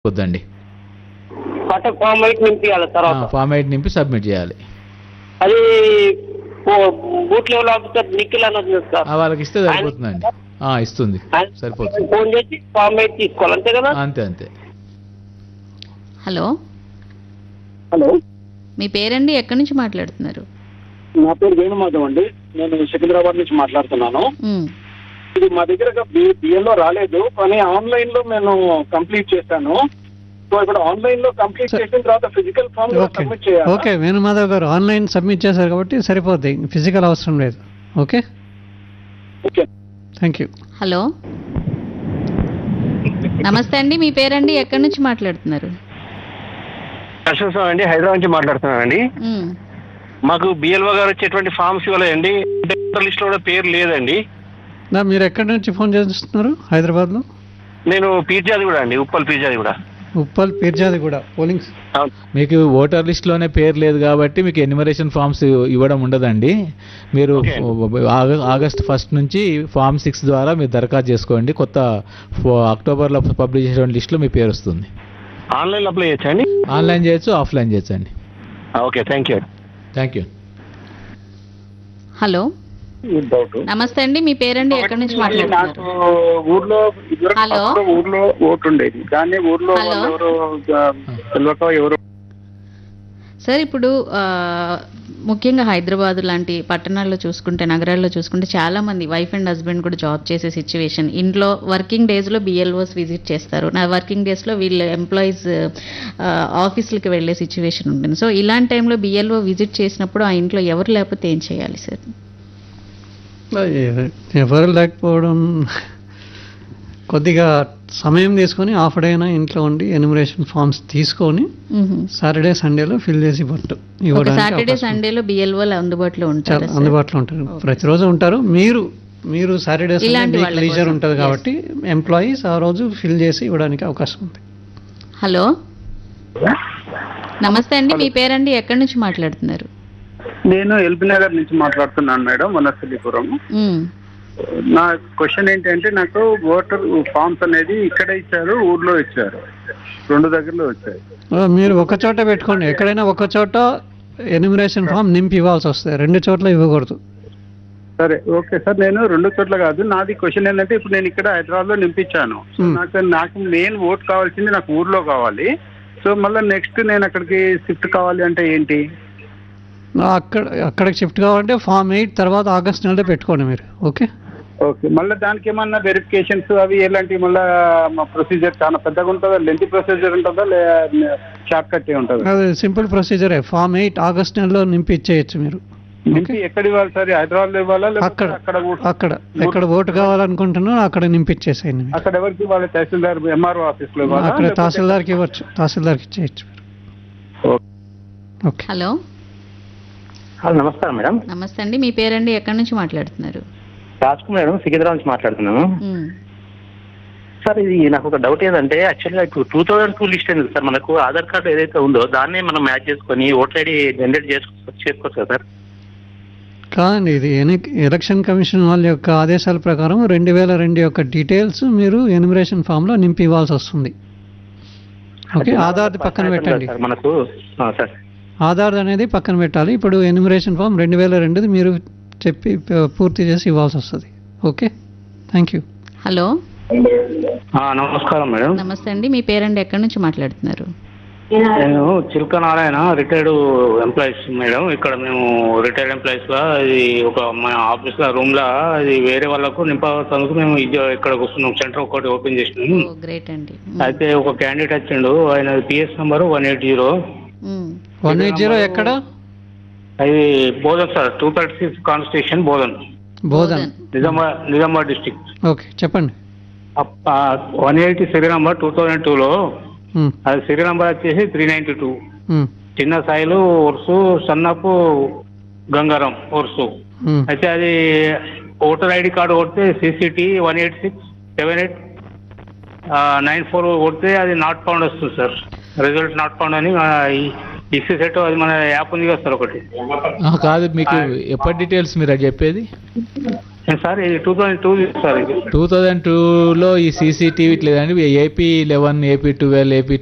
వద్దండి అంటే form eight నింపియాలి తర్వాత ఫామ్ ఎయిట్ నింపి సబ్మిట్ చేయాలి అది ఓ- బూత్ లెవెల్ ఆఫీసర్ నిఖిల్ అని ఉంది సార్ ఆ, వాళ్ళకి ఇస్తే సరిపోతుందండి ఆ, ఇస్తుంది ఆయన సరిపోతుంది ఫోన్ చేసి ఫామ్ ఎయిట్ తీసుకోవాలి అంతే కదా అంతే అంతే హలో హలో మీ పేరండి ఎక్కడి నుంచి మాట్లాడుతున్నారు నా పేరు వేణుమాధవ్ అండి నేను సికింద్రాబాద్ నుంచి మాట్లాడుతున్నాను ఉమ్, ఇది మా దగ్గర బిఎల్లో రాలేదు కానీ ఆన్లైన్ లో నేను కంప్లీట్ చేశాను సో ఇప్పుడు ఆన్లైన్ లో కంప్లీట్ Sir. చేసిన తర్వాత ఫిజికల్ ఫామ్ ఓకే సబ్మిట్ చేయాలి okay Venumadhav garu online submit చేశారు కాబట్టి సరిపోద్ది ఫిజికల్ అవసరం లేదు okay okay thank you hello నమస్తే అండి మీ పేరండి ఎక్కడి నుంచి మాట్లాడుతున్నారు అశోక్ సార్ అండి హైదరాబాద్ నుంచి మాట్లాడుతున్నానండి ఉమ్, మాకు బిఎల్ఓ గారు వచ్చేటువంటి ఫామ్స్ ఇవ్వలేదండి లిస్ట్ లో కూడా పేరు లేదండి నా మీరు ఎక్కడి నుంచి ఫోన్ చేస్తున్నారు హైదరాబాద్లో నేను పీర్జాది కూడా అండి ఉప్పల్ పీర్జాది కూడా ఉప్పల్ పీర్జాది కూడా పోలింగ్ అవును మీకు ఓటర్ లిస్ట్లోనే పేరు లేదు కాబట్టి మీకు ఎన్యుమరేషన్ ఫామ్స్ ఇవ్వడం ఉండదండి మీరు Okay. ఆగ- ఆగస్ట్ ఫస్ట్ నుంచి ఫామ్ సిక్స్ ద్వారా మీరు దరఖాస్తు చేసుకోండి కొత్త ఫో- అక్టోబర్లో పబ్లిష్ చేసిన లిస్ట్లో మీ పేరు వస్తుంది ఆన్లైన్ అప్లై చేయొచ్చా అండి ఆన్లైన్ చేయొచ్చు ఆఫ్లైన్ చేయొచ్చు అండి okay thank you thank you hello doubt నమస్తే అండి మీ పేరండి ఎక్కడి నుంచి నాకు మాట్లాడుతున్నారు ఊర్లో ఇదివరకు హలో? ఫస్ట్ ఊర్లో ఓటు ఉండేది కానీ ఊర్లో హలో? వాళ్ళు ఎవరు ఆ, తెలియక ఎవరు సార్ ఇప్పుడు ఆ, ముఖ్యంగా హైదరాబాద్ లాంటి పట్టణాల్లో చూసుకుంటే నగరాల్లో చూసుకుంటే చాలా మంది వైఫ్ అండ్ హస్బెండ్ కూడా జాబ్ చేసే సిచ్యువేషన్ ఇంట్లో వర్కింగ్ డేస్లో బిఎల్ఓస్ విజిట్ చేస్తారు నా వర్కింగ్ డేస్లో వీళ్ళ ఎంప్లాయీస్ ఆఫీసులకి వెళ్ళే సిచ్యువేషన్ ఉంటుంది సో ఇలాంటి టైంలో బిఎల్ఓ విజిట్ చేసినప్పుడు ఆ ఇంట్లో ఎవరు లేకపోతే ఏం చేయాలి సార్ ఎవరు లేకపోవడం కొద్దిగా సమయం తీసుకొని హాఫ్ డే అయినా ఇంట్లో ఉండి ఎన్యుమరేషన్ ఫామ్స్ తీసుకొని సాటర్డే సండేలో ఫిల్ చేసి ఇవ్వట్టు ఒక ఇవ్వడానికి సాటర్డే అవకాశం ఉంది. సండేలో బిఎల్ఓలు అందుబాటులో చాలా ఉంటారు అందుబాటులో ఉంటారు ప్రతిరోజు ఉంటారు మీరు మీరు సాటర్డే సండే ఇలాంటి మీకు వాళ్ళ లీజర్ కోసం, ఉంటుంది yes. కాబట్టి ఎంప్లాయీస్ ఆ రోజు ఫిల్ చేసి ఇవ్వడానికి అవకాశం ఉంది హలో నమస్తే అండి మీ పేరండి ఎక్కడి నుంచి మాట్లాడుతున్నారు నేను ఎల్బీ నగర్ నుంచి మాట్లాడుతున్నాను మేడం వనస్థలిపురం ఉమ్, నా క్వశ్చన్ ఏంటంటే నాకు ఓటర్ ఫామ్స్ అనేది ఇక్కడ ఇచ్చారు ఊర్లో ఇచ్చారు రెండు దగ్గరలో వచ్చాయి ఆ, మీరు ఒక చోట పెట్టుకోండి ఎక్కడైనా ఒక చోట ఎన్యుమరేషన్ ఫామ్ నింపి ఇవ్వాల్సి వస్తుంది రెండు చోట్ల ఇవ్వకూడదు సరే ఓకే సార్ నేను రెండు చోట్ల కాదు నాది క్వశ్చన్ ఏంటంటే ఇప్పుడు నేను ఇక్కడ హైదరాబాద్ లో నింపించాను సో Hmm. నాకు నాకు మెయిన్ ఓట్ కావాల్సింది నాకు ఊర్లో కావాలి సో మళ్ళీ నెక్స్ట్ నేను అక్కడికి షిఫ్ట్ కావాలి అంటే ఏంటి ఆ, అక్కడ అక్కడికి షిఫ్ట్ కావాలంటే ఫామ్ ఎయిట్ తర్వాత ఆగస్ట్ నెలలో పెట్టుకోండి మీరు ఓకే ఓకే మళ్ళీ దానికి ఏమన్నా వెరిఫికేషన్స్ అవి ఎలాంటి మళ్ళీ మా ప్రొసీజర్ చాలా పెద్దగా ఉంటుందా లెంత్ ప్రొసీజర్ ఉంటుందా లే షార్ట్ కట్ ఉంటుందా అది సింపుల్ ప్రొసీజరే ఫామ్ ఎయిట్ ఆగస్ట్ నెలలో నింపి ఇచ్చేయచ్చు మీరు నింపి ఎక్కడ ఇవ్వాలి సార్ హైదరాబాద్ లో ఇవ్వాలా లేకపోతే అక్కడ అక్కడ ఊ- అక్కడ ఎక్కడ ఓటు కావాలనుకుంటున్నారో అక్కడ నింపించేసేయండి మీరు అక్కడ ఎవరికి ఇవ్వాలి తహసీల్దార్ ఎంఆర్ఓ ఆఫీస్ లో ఇవ్వాలా అక్కడ లేకపోతే- తహసీల్దార్కి ఇవ్వచ్చు తహసీల్దార్కి ఇచ్చేయచ్చు మీరు ఓకే. ఓకే హలో హలో నమస్కారం మేడం నమస్తే అండి మీ పేరండి ఎక్కడి నుంచి మాట్లాడుతున్నారు రాజ్ కుమార్ మేడం సికింద్రాబాద్ నుంచి మాట్లాడుతున్నాను ఉమ్, సార్ ఇది నాకు ఒక డౌట్ ఏంటంటే యాక్చువల్గా ఇప్పుడు టూ థౌసండ్ టూ లిస్ట్ ఉంది సార్ మనకు ఆధార్ కార్డు ఏదైతే ఉందో దాన్నే మనం మ్యాచ్ చేసుకొని ఓటర్ ఐడి జనరేట్ చేసుకో చేసుకోవచ్చు కదా సార్ కాదండి ఇది ఎన్ని ఎలక్షన్ కమిషన్ వాళ్ళ యొక్క ఆదేశాల ప్రకారం రెండు వేల రెండు యొక్క డీటెయిల్స్ మీరు ఎన్యుమరేషన్ ఫామ్లో నింపి ఇవ్వాల్సి వస్తుంది ఓకే ఆధార్ పక్కన పెట్టండి సార్ మనకు ఆ, సార్ ఆధార్ అనేది పక్కన పెట్టాలి ఇప్పుడు ఎన్యుమరేషన్ ఫామ్ రెండు వేల రెండుది మీరు చెప్పి ప- పూర్తి చేసి ఇవ్వాల్సి వస్తుంది ఓకే థ్యాంక్ యూ హలో ఆ, నమస్కారం మేడం నమస్తే అండి మీ పేరండి ఎక్కడి నుంచి మాట్లాడుతున్నారు నేను Chilka Narayana retired employees madam ఇక్కడ మేము రిటైర్డ్ ఎంప్లాయీస్ గా ఇది ఒక మా ఆఫీస్ లో రూమ్ లా ఇది వేరే వాళ్ళకు నింపవడానికి మేము ఇది ఇక్కడ కూర్చున్నాం సెంటర్ ఒకటి ఓపెన్ చేసినాము ఓ గ్రేట్ అండి అయితే ఒక క్యాండిడేట్ వచ్చిండు ఆయన PS number one eight zero um, one eight zero ఎక్కడ అది Bodhan sir two thirty six constitution Bodhan Bodhan Nizamabad Nizamabad district okay చెప్పండి one eighty serial number two thousand టూలో ఉమ్, అది సీరియల్ నంబర్ వచ్చేసి త్రీ నైంటీ టూ ఉమ్, చిన్న సాయిలు ఉర్సు సన్నపు గంగారం ఉర్సు ఉమ్. అయితే అది ఓటర్ ఐడి కార్డు కొడితే CCT one eight six seven eight nine four కొడితే అది నాట్ ఫౌండ్ వస్తుంది సార్ రిజల్ట్ నాట్ ఫౌండ్ అని ఇక్సి సెట్ అది మన యాప్ ఉంది కదా సార్ ఒకటి ఆ, కాదు మీకు ఎప్పటి డీటెయిల్స్ మీరు అది చెప్పేది సార్ ఇది టూ థౌజండ్ టూ సార్ ఇది టూ థౌజండ్ టూలో ఈ సీసీటీవీ లేదండి AP eleven AP twelve AP